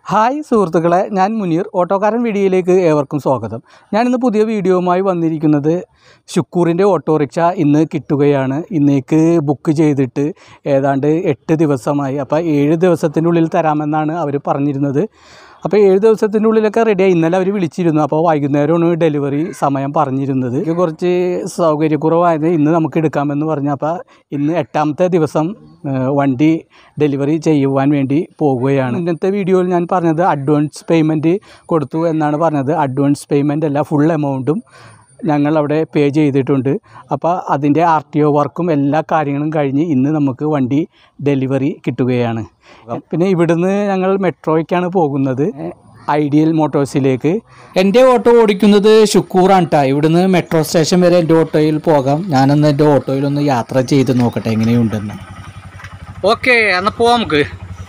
Hi സുഹൃത്തുക്കളെ ഞാൻ മുനീർ ഓട്ടോക്കാരൻ വീഡിയോയിലേക്ക് ഏവർക്കും സ്വാഗതം ഞാനിന്ന് പുതിയ വീഡിയോവുമായി വന്നിരിക്കുന്നത് ശുക്കൂറിൻ്റെ ഓട്ടോറിക്ഷ ഇന്ന് കിട്ടുകയാണ് ഇന്നേക്ക് ബുക്ക് ചെയ്തിട്ട് ഏതാണ്ട് എട്ട് ദിവസമായി അപ്പോൾ ഏഴ് ദിവസത്തിൻ്റെ ഉള്ളിൽ തരാമെന്നാണ് അവർ പറഞ്ഞിരുന്നത് അപ്പോൾ ഏഴ് ദിവസത്തിൻ്റെ ഉള്ളിലൊക്കെ റെഡിയായി ഇന്നലെ അവർ വിളിച്ചിരുന്നു അപ്പോൾ വൈകുന്നേരമാണ് ഡെലിവറി സമയം പറഞ്ഞിരുന്നത് എനിക്ക് കുറച്ച് സൗകര്യക്കുറവായത് ഇന്ന് നമുക്ക് എടുക്കാമെന്ന് പറഞ്ഞു അപ്പോൾ ഇന്ന് എട്ടാമത്തെ ദിവസം ഏഹ്, വണ്ടി ഡെലിവറി ചെയ്യുവാൻ വേണ്ടി പോകുകയാണ് ഇന്നത്തെ വീഡിയോയിൽ ഞാൻ പറഞ്ഞത് അഡ്വാൻസ് പേയ്മെൻറ്റ് കൊടുത്തു എന്നാണ് പറഞ്ഞത് അഡ്വാൻസ് പേയ്മെൻ്റ് അല്ല ഫുൾ എമൗണ്ടും ഞങ്ങൾ അവിടെ പേ ചെയ്തിട്ടുണ്ട് അപ്പോൾ അതിൻ്റെ ആർ ടി ഒ വർക്കും എല്ലാ കാര്യങ്ങളും കഴിഞ്ഞ് ഇന്ന് നമുക്ക് വണ്ടി ഡെലിവറി കിട്ടുകയാണ് പിന്നെ ഇവിടുന്ന് ഞങ്ങൾ മെട്രോയ്ക്കാണ് പോകുന്നത് ഐഡിയൽ മോട്ടോഴ്സിലേക്ക് എൻ്റെ ഓട്ടോ ഓടിക്കുന്നത് ഷുക്കൂറാണ് കേട്ടോ ഇവിടുന്ന് മെട്രോ സ്റ്റേഷൻ വരെ എൻ്റെ ഓട്ടോയിൽ പോകാം ഞാനൊന്ന് എൻ്റെ ഓട്ടോയിലൊന്ന് യാത്ര ചെയ്ത് നോക്കട്ടെ എങ്ങനെയുണ്ടെന്ന് ഓക്കെ എന്നാൽ പോവാം നമുക്ക്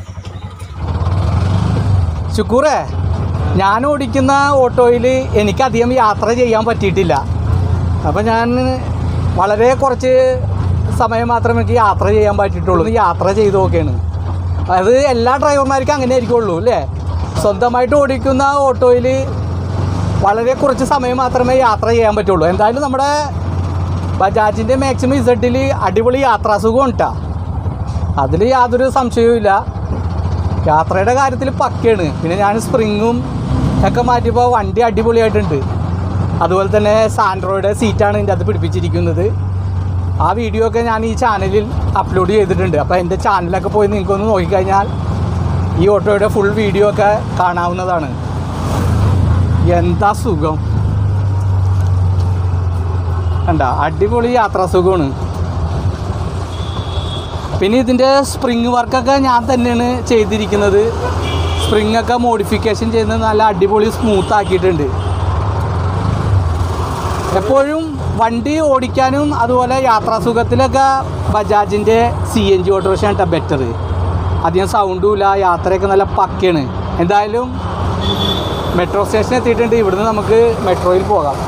ശുക്കൂറേ ഞാൻ ഓടിക്കുന്ന ഓട്ടോയിൽ എനിക്കധികം യാത്ര ചെയ്യാൻ പറ്റിയിട്ടില്ല അപ്പോൾ ഞാൻ വളരെ കുറച്ച് സമയം മാത്രമേ എനിക്ക് യാത്ര ചെയ്യാൻ പറ്റിയിട്ടുള്ളൂ ഒന്ന് യാത്ര ചെയ്ത് നോക്കിയാണ് അത് എല്ലാ ഡ്രൈവർമാർക്കും അങ്ങനെ ആയിരിക്കുള്ളൂ അല്ലേ സ്വന്തമായിട്ട് ഓടിക്കുന്ന ഓട്ടോയിൽ വളരെ കുറച്ച് സമയം മാത്രമേ യാത്ര ചെയ്യാൻ പറ്റുള്ളൂ എന്തായാലും നമ്മുടെ ബജാജിൻ്റെ മാക്സിമം ഇസഡിൽ അടിപൊളി യാത്രാസുഖം ഉണ്ടാ അതിൽ യാതൊരു സംശയവുമില്ല യാത്രയുടെ കാര്യത്തിൽ പക്കയാണ് പിന്നെ ഞാൻ സ്പ്രിങ്ങും ഒക്കെ മാറ്റിയപ്പോൾ വണ്ടി അടിപൊളിയായിട്ടുണ്ട് അതുപോലെ തന്നെ സാൻഡ്രോയുടെ സീറ്റാണ് ഇതിൻ്റെ അത് പിടിപ്പിച്ചിരിക്കുന്നത് ആ വീഡിയോ ഒക്കെ ഞാൻ ഈ ചാനലിൽ അപ്ലോഡ് ചെയ്തിട്ടുണ്ട് അപ്പോൾ എൻ്റെ ചാനലൊക്കെ പോയി നിങ്ങൾക്കൊന്ന് നോക്കിക്കഴിഞ്ഞാൽ ഈ ഓട്ടോയുടെ ഫുൾ വീഡിയോ ഒക്കെ കാണാവുന്നതാണ് എന്താ സുഖം കണ്ട അടിപൊളി യാത്രാസുഖമാണ് പിന്നെ ഇതിൻ്റെ സ്പ്രിങ് വർക്കൊക്കെ ഞാൻ തന്നെയാണ് ചെയ്തിരിക്കുന്നത് സ്പ്രിങ് ഒക്കെ മോഡിഫിക്കേഷൻ ചെയ്യുന്നത് നല്ല അടിപൊളി സ്മൂത്ത് ആക്കിയിട്ടുണ്ട് എപ്പോഴും വണ്ടി ഓടിക്കാനും അതുപോലെ യാത്രാസുഖത്തിലൊക്കെ ബജാജിൻ്റെ സി എൻ ജി ഓട്ടോറിക്ഷ കേട്ടോ ബെറ്റർ അധികം സൗണ്ടും ഇല്ല യാത്രയൊക്കെ നല്ല പക്കയാണ് എന്തായാലും മെട്രോ സ്റ്റേഷൻ എത്തിയിട്ടുണ്ട് ഇവിടുന്ന് നമുക്ക് മെട്രോയിൽ പോകാം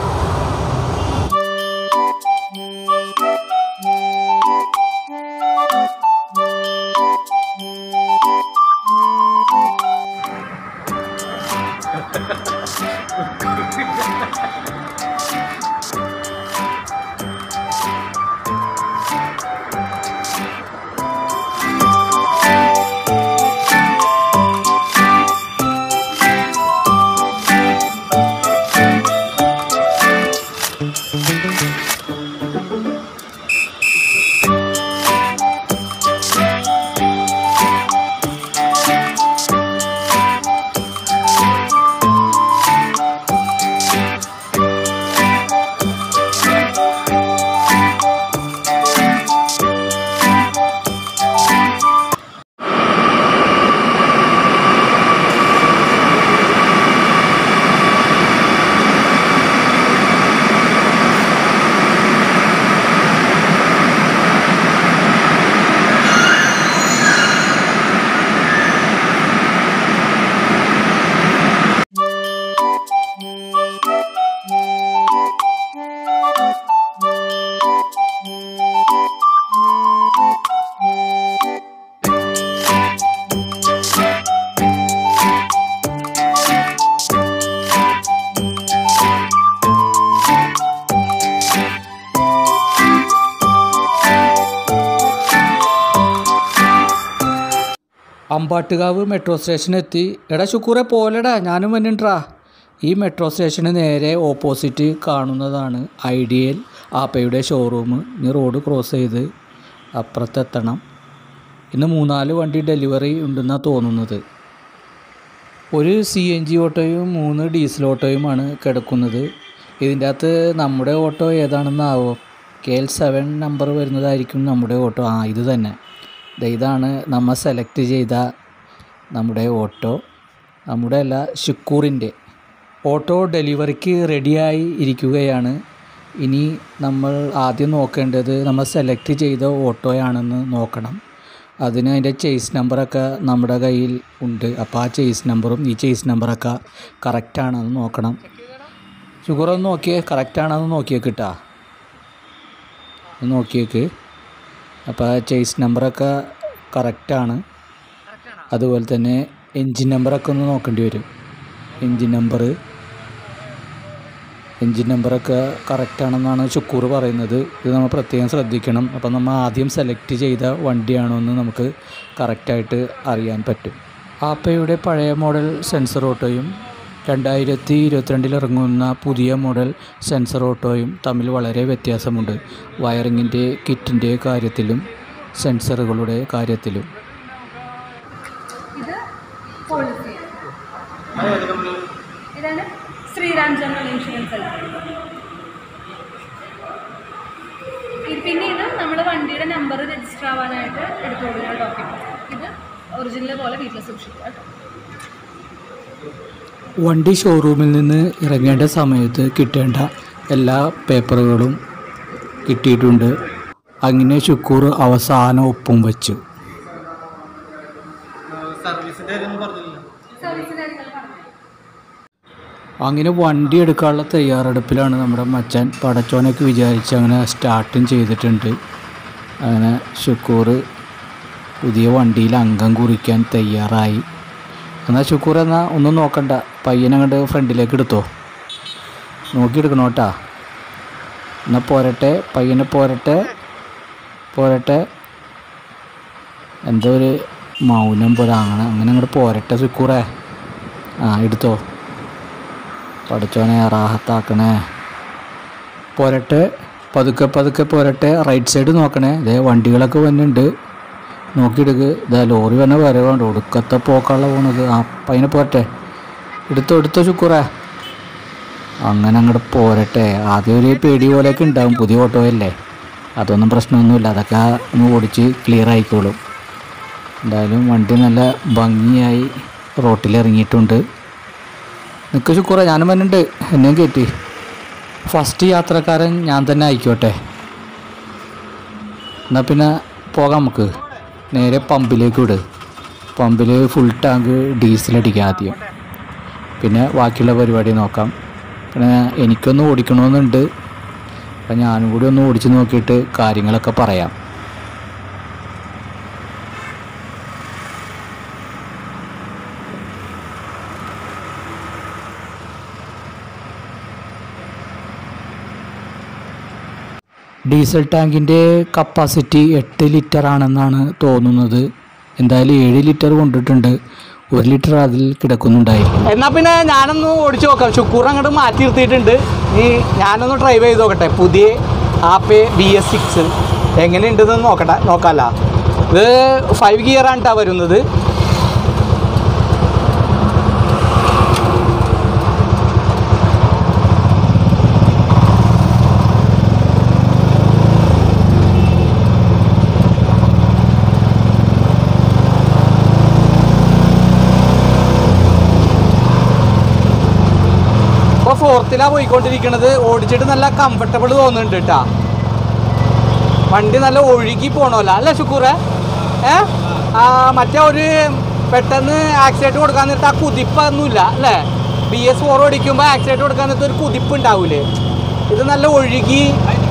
അമ്പാട്ടുകാവ് മെട്രോ സ്റ്റേഷൻ എത്തി എടാ ശുക്കൂറെ പോലെടാ ഞാനും വന്നിട്ടാ ഈ മെട്രോ സ്റ്റേഷന് നേരെ ഓപ്പോസിറ്റ് കാണുന്നതാണ് ഐഡിയൽ ആപ്പയുടെ ഷോറൂം ഇനി റോഡ് ക്രോസ് ചെയ്ത് അപ്പുറത്തെത്തണം ഇന്ന് മൂന്നാല് വണ്ടി ഡെലിവറി ഉണ്ടെന്നാണ് തോന്നുന്നത് ഒരു സി എൻ ജി ഓട്ടോയും മൂന്ന് ഡീസൽ ഓട്ടോയുമാണ് കിടക്കുന്നത് ഇതിൻ്റെ അകത്ത് നമ്മുടെ ഓട്ടോ ഏതാണെന്നാവോ കെ എൽ സെവൻ നമ്പർ വരുന്നതായിരിക്കും നമ്മുടെ ഓട്ടോ ആ ഇത് തന്നെ ദേ ഇതാണ് നമ്മൾ സെലക്ട് ചെയ്ത നമ്മുടെ ഓട്ടോ നമ്മുടെ അല്ല ഷുക്കൂറിൻ്റെ ഓട്ടോ ഡെലിവറിക്ക് റെഡിയായി ഇരിക്കുകയാണ് ഇനി നമ്മൾ ആദ്യം നോക്കേണ്ടത് നമ്മൾ സെലക്ട് ചെയ്ത ഓട്ടോയാണെന്ന് നോക്കണം അതിന് അതിൻ്റെ ചേസ് നമ്പറൊക്കെ നമ്മുടെ കയ്യിൽ ഉണ്ട് അപ്പോൾ ആ ചേസ് നമ്പറും ഈ ചേസ് നമ്പറൊക്കെ കറക്റ്റാണെന്ന് നോക്കണം ഷുഗർ ഒന്ന് നോക്കിയേ കറക്റ്റാണെന്ന് നോക്കിയേ കിട്ടാ നോക്കിയേക്ക് അപ്പോൾ ചേസ് നമ്പറൊക്കെ കറക്റ്റാണ് അതുപോലെ തന്നെ എൻജിൻ നമ്പറൊക്കെ ഒന്ന് നോക്കേണ്ടി വരും എൻജിൻ നമ്പർ എൻജിൻ നമ്പറൊക്കെ കറക്റ്റാണെന്നാണ് ഷുക്കൂർ പറയുന്നത് ഇത് നമ്മൾ പ്രത്യേകം ശ്രദ്ധിക്കണം അപ്പം നമ്മൾ ആദ്യം സെലക്ട് ചെയ്ത വണ്ടിയാണോ എന്ന് നമുക്ക് കറക്റ്റായിട്ട് അറിയാൻ പറ്റും ആപ്പയുടെ പഴയ മോഡൽ സെൻസർ ഓട്ടോയും രണ്ടായിരത്തി ഇരുപത്തിരണ്ടിൽ ഇറങ്ങുന്ന പുതിയ മോഡൽ സെൻസർ ഓട്ടോയും തമ്മിൽ വളരെ വ്യത്യാസമുണ്ട് വയറിങ്ങിൻ്റെ കിറ്റിൻ്റെ കാര്യത്തിലും സെൻസറുകളുടെ കാര്യത്തിലും ഇത് പോളിസി ഇതാണ് ശ്രീറാം ജനറൽ ഇൻഷുറൻസ് അല്ല ഇത് പിന്നെ ഇത് നമ്മുടെ വണ്ടിയുടെ നമ്പർ രജിസ്റ്റർ ആവാനായിട്ട് എടുത്തു കൊടുക്കുന്ന ഡോക്യുമെന്റ് ഇത് ഒറിജിനൽ പോലെ വീട്ടിൽ സൂക്ഷിക്കുക കേട്ടോ വണ്ടി ഷോറൂമിൽ നിന്ന് ഇറങ്ങേണ്ട സമയത്ത് കിട്ടേണ്ട എല്ലാ പേപ്പറുകളും കിട്ടിയിട്ടുണ്ട് അങ്ങനെ ഷുക്കൂർ അവസാനം ഒപ്പും വെച്ചു സർവീസിന്റെ കാര്യം പറഞ്ഞില്ല സർവീസിൻ്റെ കാര്യങ്ങൾ പറഞ്ഞു അങ്ങനെ വണ്ടി എടുക്കാനുള്ള തയ്യാറെടുപ്പിലാണ് നമ്മുടെ മച്ചാൻ പടച്ചോനൊക്കെ വിചാരിച്ച് അങ്ങനെ സ്റ്റാർട്ടും ചെയ്തിട്ടുണ്ട് അങ്ങനെ ഷുക്കൂർ പുതിയ വണ്ടിയിൽ അംഗം കുറിക്കാൻ തയ്യാറായി എന്നാൽ ഷുക്കൂർ എന്നാൽ ഒന്നും നോക്കണ്ട പയ്യനങ്ങോട്ട് ഫ്രണ്ടിലേക്ക് എടുത്തോ നോക്കിയെടുക്കണം കേട്ടാ എന്നാൽ പോരട്ടെ പയ്യനെ പോരട്ടെ പോരട്ടെ എന്തോ ഒരു മൗനം പോലെ അങ്ങനെ അങ്ങനെ അങ്ങോട്ട് പോരട്ടെ ഷുക്കൂറേ ആ എടുത്തോ പഠിച്ചോനെ റാഹത്താക്കണേ പോരട്ടെ പതുക്കെ പതുക്കെ പോരട്ടെ റൈറ്റ് സൈഡ് നോക്കണേ ഇതേ വണ്ടികളൊക്കെ വന്നിട്ടുണ്ട് നോക്കിയെടുക്ക് ഇതാ ലോറി വന്ന വരവുണ്ട് ഒടുക്കത്തെ പോക്കാള പോണത് ആ പയ്യനെ പോരട്ടെ എടുത്തോ എടുത്തോ ചുക്കൂറേ അങ്ങനെ അങ്ങോട്ട് പോരട്ടെ ആദ്യം ഒരു പേടി പോലെയൊക്കെ ഉണ്ടാവും പുതിയ ഓട്ടോ അല്ലേ അതൊന്നും പ്രശ്നമൊന്നുമില്ല അതൊക്കെ ഒന്ന് ഓടിച്ച് ക്ലിയർ ആയിക്കോളും എന്തായാലും വണ്ടി നല്ല ഭംഗിയായി റോട്ടിലിറങ്ങിയിട്ടുണ്ട് നിൽക്ക് ശുക്കൂറ ഞാനും വന്നിട്ടുണ്ട് എന്നെയും കയറ്റി ഫസ്റ്റ് യാത്രക്കാരൻ ഞാൻ തന്നെ ആയിക്കോട്ടെ എന്നാൽ പിന്നെ പോകാം നമുക്ക് നേരെ പമ്പിലേക്ക് വിട് പമ്പിൽ ഫുൾ ടാങ്ക് ഡീസൽ അടിക്കാം ആദ്യം പിന്നെ ബാക്കിയുള്ള പരിപാടി നോക്കാം പിന്നെ എനിക്കൊന്ന് ഓടിക്കണമെന്നുണ്ട് അപ്പം ഞാനും കൂടി ഒന്ന് ഓടിച്ച് നോക്കിയിട്ട് കാര്യങ്ങളൊക്കെ പറയാം ഡീസൽ ടാങ്കിൻ്റെ കപ്പാസിറ്റി എട്ട് ലിറ്റർ ആണെന്നാണ് തോന്നുന്നത് എന്തായാലും ഏഴ് ലിറ്റർ കൊണ്ടിട്ടുണ്ട് ഒരു ലിറ്റർ അതിൽ കിടക്കുന്നുണ്ടായി എന്നാ പിന്നെ ഞാനൊന്ന് ഓടിച്ചു നോക്കാം ഷുക്കൂർ അങ്ങോട്ട് മാറ്റി നിർത്തിയിട്ടുണ്ട് ഈ ഞാനൊന്ന് ഡ്രൈവ് ചെയ്ത് നോക്കട്ടെ പുതിയ ആപ്പ് ബി എസ് സിക്സ് എങ്ങനെയുണ്ടെന്ന് നോക്കട്ടെ നോക്കാമല്ല ഇത് ഫൈവ് ഗിയർ ആണ് കേട്ടോ വരുന്നത് ഇപ്പോൾ ഫോർത്തിലാണ് പോയിക്കൊണ്ടിരിക്കുന്നത് ഓടിച്ചിട്ട് നല്ല കംഫർട്ടബിൾ തോന്നുന്നുണ്ട് കേട്ടാ വണ്ടി നല്ല ഒഴുകി പോണല്ലോ അല്ലേ ഷുക്കൂറെ ഏ ആ മറ്റേ ഒരു പെട്ടെന്ന് ആക്സിഡൻറ്റ് കൊടുക്കാൻ നേരത്ത് ആ കുതിപ്പൊന്നുമില്ല അല്ലേ ബി എസ് ഫോർ ഓടിക്കുമ്പോൾ ആക്സിഡൻറ്റ് കൊടുക്കാൻ നേരത്ത് ഒരു കുതിപ്പ് ഉണ്ടാവൂലേ ഇത് നല്ല ഒഴുകി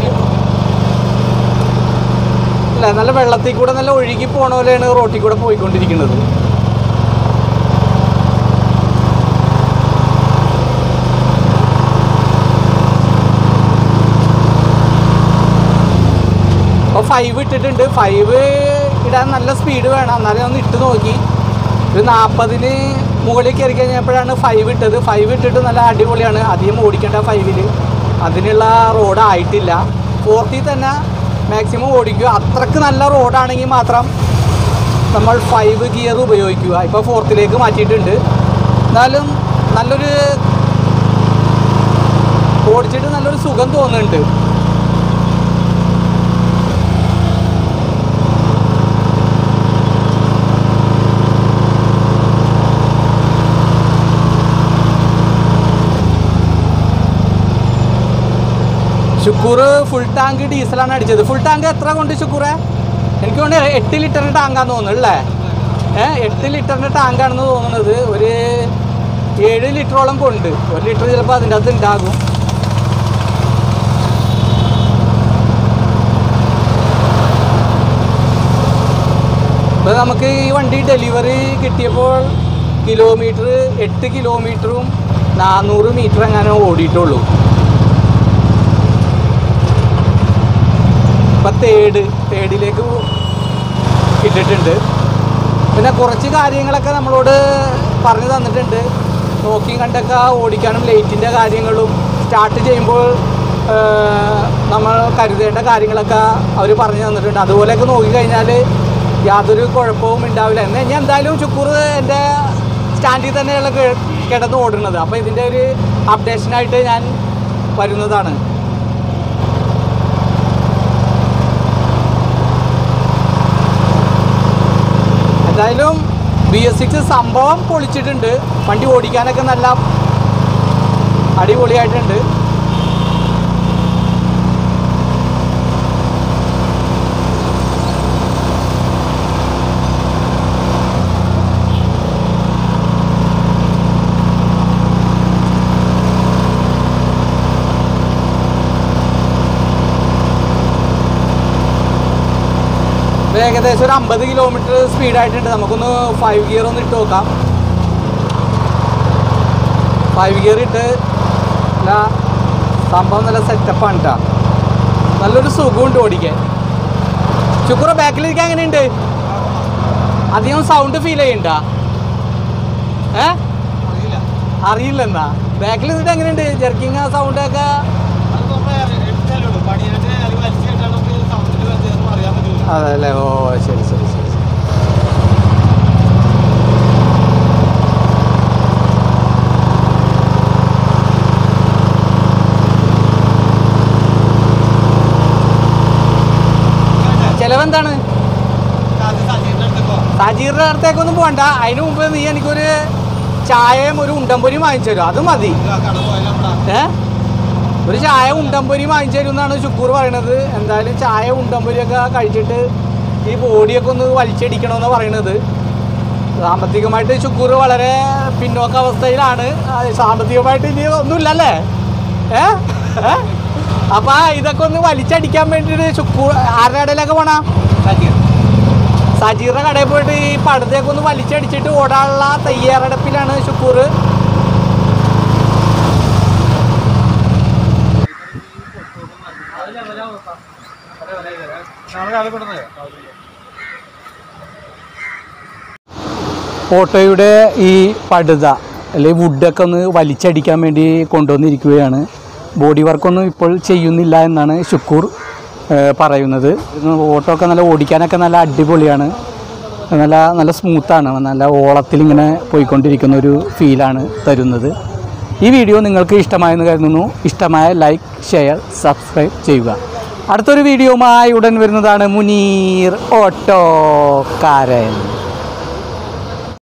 അല്ല നല്ല വെള്ളത്തിൽ കൂടെ നല്ല ഒഴുകി പോണ പോലെയാണ് റോട്ടിൽ കൂടെ പോയിക്കൊണ്ടിരിക്കുന്നത് അപ്പോൾ ഫൈവ് ഇട്ടിട്ടുണ്ട് ഫൈവ് ഇടാൻ നല്ല സ്പീഡ് വേണം എന്നാലും ഒന്ന് ഇട്ട് നോക്കി ഒരു നാൽപ്പതിന് മുകളിൽ കയറി കഴിഞ്ഞപ്പോഴാണ് ഫൈവ് ഇട്ടത് ഫൈവ് ഇട്ടിട്ട് നല്ല അടിപൊളിയാണ് അധികം ഓടിക്കേണ്ട ഫൈവിൽ അതിനുള്ള റോഡ് ആയിട്ടില്ല ഫോർത്തിൽ തന്നെ മാക്സിമം ഓടിക്കുക അത്രക്ക് നല്ല റോഡാണെങ്കിൽ മാത്രം നമ്മൾ ഫൈവ് ഗിയർ ഉപയോഗിക്കുക ഇപ്പോൾ ഫോർത്തിലേക്ക് മാറ്റിയിട്ടുണ്ട് എന്നാലും നല്ലൊരു ഓടിച്ചിട്ട് നല്ലൊരു സുഖം തോന്നുന്നുണ്ട് ഷുക്കൂർ ഫുൾ ടാങ്ക് ഡീസലാണ് അടിച്ചത് ഫുൾ ടാങ്ക് എത്ര കൊണ്ട് ഷുക്കൂറെ എനിക്ക് തോന്നുന്നു എട്ട് ലിറ്ററിൻ്റെ ടാങ്കാന്ന് തോന്നുന്നു അല്ലേ ഏഹ് എട്ട് ലിറ്ററിൻ്റെ ടാങ്കാണെന്ന് തോന്നുന്നത് ഒരു ഏഴ് ലിറ്ററോളം കൊണ്ട് ഒരു ലിറ്റർ ചിലപ്പോൾ അതിൻ്റെ അകത്ത് ഉണ്ടാകും ഇപ്പോൾ നമുക്ക് ഈ വണ്ടി ഡെലിവറി കിട്ടിയപ്പോൾ കിലോമീറ്റർ എട്ട് കിലോമീറ്ററും നാനൂറ് മീറ്റർ എങ്ങനെ ഓടിയിട്ടുള്ളൂ ഇപ്പം തേർഡ് തേർഡിലേക്ക് ഇട്ടിട്ടുണ്ട് പിന്നെ കുറച്ച് കാര്യങ്ങളൊക്കെ നമ്മളോട് പറഞ്ഞു തന്നിട്ടുണ്ട് നോക്കിയും കണ്ടൊക്കെ ഓടിക്കാനും ലൈറ്റിൻ്റെ കാര്യങ്ങളും സ്റ്റാർട്ട് ചെയ്യുമ്പോൾ ആ, നമ്മൾ കരുതേണ്ട കാര്യങ്ങളൊക്കെ അവർ പറഞ്ഞു തന്നിട്ടുണ്ട് അതുപോലെയൊക്കെ നോക്കിക്കഴിഞ്ഞാൽ യാതൊരു കുഴപ്പവും ഉണ്ടാവില്ല എന്ന് ഞാൻ എന്തായാലും ചുക്കൂർ എൻ്റെ സ്റ്റാൻഡിൽ തന്നെയുള്ള കി- കിടന്ന് ഓടുന്നത് അപ്പോൾ ഇതിൻ്റെ ഒരു അപ്ഡേഷനായിട്ട് ഞാൻ വരുന്നതാണ് എന്തായാലും ബി എസ് സിക്സ് സംഭവം പൊളിച്ചിട്ടുണ്ട് വണ്ടി ഓടിക്കാനൊക്കെ നല്ല അടിപൊളിയായിട്ടുണ്ട് ഇത് ഏകദേശം ഒരു അമ്പത് കിലോമീറ്റർ സ്പീഡായിട്ടുണ്ട് നമുക്കൊന്ന് ഫൈവ് ഗിയർ ഒന്ന് ഇട്ട് നോക്കാം ഫൈവ് ഗിയർ ഇട്ട് നല്ല സംഭവം നല്ല സെറ്റപ്പാണ് കേട്ടോ നല്ലൊരു സുഖമുണ്ട് ഓടിക്കാൻ ശുക്ര ബാക്കിലിരിക്കാൻ എങ്ങനെയുണ്ട് അധികം സൗണ്ട് ഫീൽ ചെയ്യണ്ട ഏ അറിയില്ല അറിയില്ലെന്നാ ബാക്കിൽ നിന്നിട്ട് എങ്ങനെയുണ്ട് ജെർക്കിങ് സൗണ്ടൊക്കെ അത് നമ്മൾ എടുത്താലേ ഉള്ളൂ പണിയായിട്ട് അല്ലെങ്കിൽ വലിച്ചു കേട്ടാൽ നമുക്ക് സൗണ്ടിൽ വ്യത്യാസം അറിയാൻ പറ്റില്ല അതല്ലേ ഓ ശരി ശരി ശരി ശരി. ചെലവെന്താണ് ആദ്യം സജീവിന്റെ അടുത്തേക്കോ സജീറിന്റെ അടുത്തേക്കൊന്നും പോകണ്ട അതിന് മുമ്പ് നീ എനിക്കൊരു ചായയും ഒരു ഉണ്ടംപൊരിയും വാങ്ങിച്ചു തരും അത് മതി കട പോയാലോ ഏ ഒരു ചായ ഉണ്ടംപൊരി വാങ്ങിച്ചു തരും എന്നാണ് ശുക്കൂർ പറയണത് എന്തായാലും ചായ ഉണ്ടംപൊരിയൊക്കെ കഴിച്ചിട്ട് ഈ ബോഡിയൊക്കെ ഒന്ന് വലിച്ചടിക്കണമെന്ന് പറയണത് സാമ്പത്തികമായിട്ട് ശുക്കൂർ വളരെ പിന്നോക്ക അവസ്ഥയിലാണ് ആ, സാമ്പത്തികമായിട്ട് ഇനി ഒന്നുമില്ലല്ലേ ഏ ഏ? അപ്പൊ ഇതൊക്കെ ഒന്ന് വലിച്ചടിക്കാൻ വേണ്ടിയിട്ട് ശുക്കൂർ ആരുടെ കടയിലൊക്കെ പോണ സജീവ് സജീറിന്റെ കടയിൽ പോയിട്ട് ഈ പടുതയൊക്കെ ഒന്ന് വലിച്ചടിച്ചിട്ട് ഓടാനുള്ള തയ്യാറെടുപ്പിലാണ് ശുക്കൂർ നാളെ രാവിലെ കൊണ്ടുവന്നേ ഓട്ടോയുടെ ഈ പടുത അല്ലെങ്കിൽ വുഡൊക്കെ ഒന്ന് വലിച്ചടിക്കാൻ വേണ്ടി കൊണ്ടുവന്നിരിക്കുകയാണ് ബോഡി വർക്കൊന്നും ഇപ്പോൾ ചെയ്യുന്നില്ല എന്നാണ് ശുക്കൂർ ഏഹ്, പറയുന്നത് ഇത് ഓട്ടോ ഒക്കെ നല്ല ഓടിക്കാനൊക്കെ നല്ല അടിപൊളിയാണ് നല്ല നല്ല സ്മൂത്താണ് നല്ല ഓളത്തിൽ ഇങ്ങനെ പോയിക്കൊണ്ടിരിക്കുന്ന ഒരു ഫീലാണ് തരുന്നത് ഈ വീഡിയോ നിങ്ങൾക്ക് ഇഷ്ടമായെന്ന് കരുതുന്നു ഇഷ്ടമായ ലൈക്ക് ഷെയർ സബ്സ്ക്രൈബ് ചെയ്യുക അടുത്തൊരു വീഡിയോയുമായി ഉടൻ വരുന്നതാണ് മുനീർ ഓട്ടോക്കാരൻ